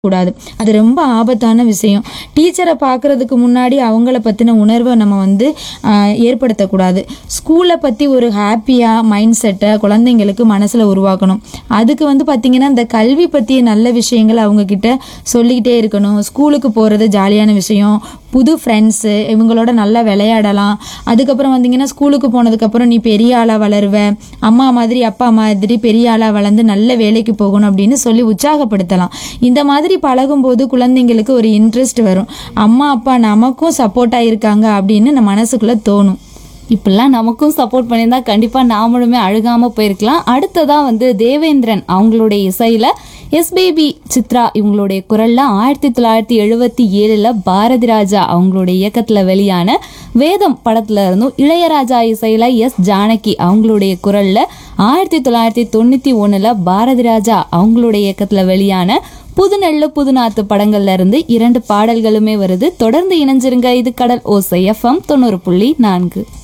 கூடாது அது ரொம்ப ஆபத்தான விஷயம் டீச்சரை பார்க்கறதுக்கு முன்னாடி அவங்கள பற்றின உணர்வை நம்ம வந்து ஆஹ், ஏற்படுத்தக்கூடாது ஸ்கூலை பற்றி ஒரு ஹாப்பியாக மைண்ட் செட்டை குழந்தைங்களுக்கு மனசில் உருவாக்கணும் அதுக்கு வந்து பார்த்திங்கன்னா இந்த கல்வி பற்றிய நல்ல விஷயங்கள் அவங்கக்கிட்ட சொல்லிக்கிட்டே இருக்கணும் ஸ்கூலுக்கு போகிறது ஜாலியான விஷயம் புது ஃப்ரெண்ட்ஸு இவங்களோட நல்லா விளையாடலாம் அதுக்கப்புறம் வந்தீங்கன்னா ஸ்கூலுக்கு போனதுக்கப்புறம் நீ பெரிய ஆளாக வளருவ அம்மா மாதிரி அப்பா மாதிரி பெரிய ஆளாக வளர்ந்து நல்ல வேலைக்கு போகணும் அப்படின்னு சொல்லி உற்சாகப்படுத்தலாம் இந்த மாதிரி பழகும்போது குழந்தைங்களுக்கு ஒரு இன்ட்ரெஸ்ட் வரும் அம்மா அப்பா நமக்கும் சப்போர்ட்டாக இருக்காங்க அப்படின்னு நம்ம மனசுக்குள்ளே தோணும் இப்பெல்லாம் நமக்கும் சப்போர்ட் பண்ணியிருந்தா கண்டிப்பாக நாமளுமே அழுகாமல் போயிருக்கலாம் அடுத்ததாக வந்து தேவேந்திரன் அவங்களுடைய இசையில் எஸ்பிபி சித்ரா இவங்களுடைய குரலில் ஆயிரத்தி தொள்ளாயிரத்தி எழுபத்தி ஏழில் பாரதி ராஜா அவங்களுடைய இயக்கத்தில் வெளியான வேதம் படத்துல இருந்தும் இளையராஜா இசையில் எஸ் ஜானகி அவங்களுடைய குரலில் ஆயிரத்தி தொள்ளாயிரத்தி தொண்ணூற்றி ஒன்றில் பாரதி ராஜா அவங்களுடைய இயக்கத்தில் வெளியான புதுநெல்லு புதுநாத்து படங்கள்ல இருந்து இரண்டு பாடல்களுமே வருது தொடர்ந்து இணைஞ்சிருங்க இது கடல் ஓசை எஃப்எம் தொண்ணூறு புள்ளி நான்கு